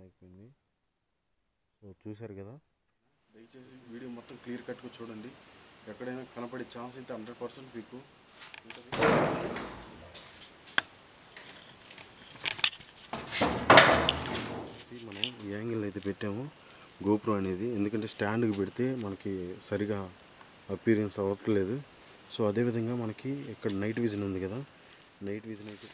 అయిపోయింది సో చూశారు కదా దయచేసి వీడియో మొత్తం క్లియర్ కట్గా చూడండి ఎక్కడైనా కనపడే ఛాన్స్ అయితే హండ్రెడ్ పర్సెంట్ మీకు ఉంటుంది. See, మనం ఈ యాంగిల్ అయితే పెట్టాము గోప్రో అనేది ఎందుకంటే స్టాండ్కి పెడితే మనకి సరిగా అపీరియన్స్ అవ్వట్లేదు సో అదేవిధంగా మనకి ఇక్కడ నైట్ విజన్ ఉంది కదా నైట్ విజన్ అయితే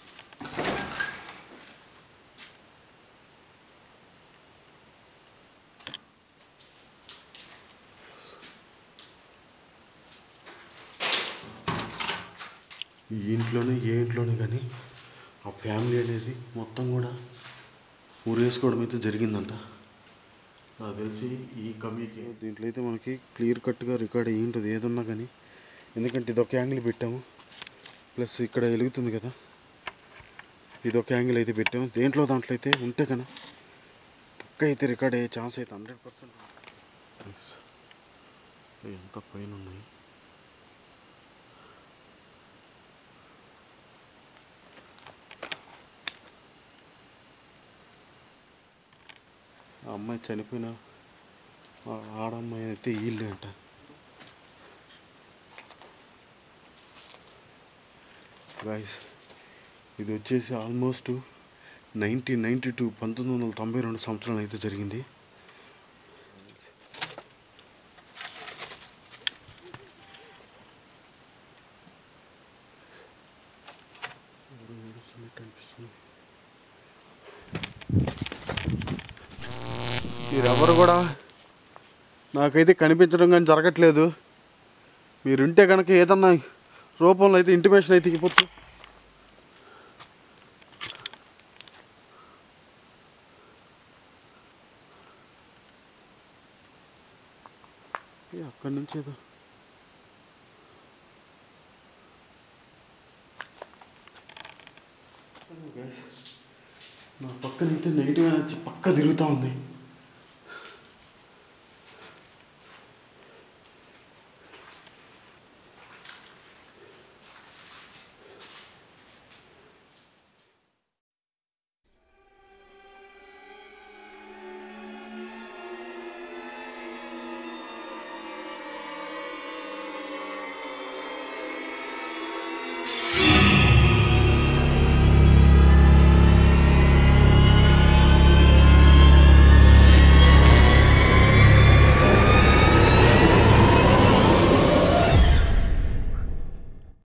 ఈ ఇంట్లోనే ఏ ఇంట్లోనే కానీ ఆ ఫ్యామిలీ అనేది మొత్తం కూడా ఊరేసుకోవడం అయితే జరిగిందంట నాకు తెలిసి ఈ కమీకి దీంట్లో అయితే మనకి క్లియర్ కట్గా రికార్డ్ అయ్యి ఉంటుంది ఏదన్నా కానీ ఎందుకంటే ఇది ఒక యాంగిల్ పెట్టాము ప్లస్ ఇక్కడ వెలుగుతుంది కదా ఇది ఒక యాంగిల్ అయితే పెట్టాము దేంట్లో దాంట్లో అయితే ఉంటే కన్నా పక్క అయితే రికార్డ్ అయ్యే ఛాన్స్ అయితే హండ్రెడ్ పర్సెంట్ ఎంత పైన ఉన్నాయి ఆ అమ్మాయి చనిపోయిన ఆ ఆడమ్మాయి అయితే వీళ్ళే అంట గాయస్ ఇది వచ్చేసి ఆల్మోస్ట్ నైన్టీన్ నైంటీ టూ పంతొమ్మిది వందల తొంభై రెండు సంవత్సరాలు అయితే జరిగింది ఎవరో ఏడుస్తున్నట్టు అనిపిస్తుంది మీరెవరు కూడా నాకైతే కనిపించడం కానీ జరగట్లేదు మీరుంటే కనుక ఏదన్నా రూపంలో అయితే ఇంటిమేషన్ అయితే ఇవ్వచ్చు ఏ, అక్కడి నుంచి ఏదో నా పక్కనైతే నెగిటివ్ వచ్చి పక్క తిరుగుతూ ఉంది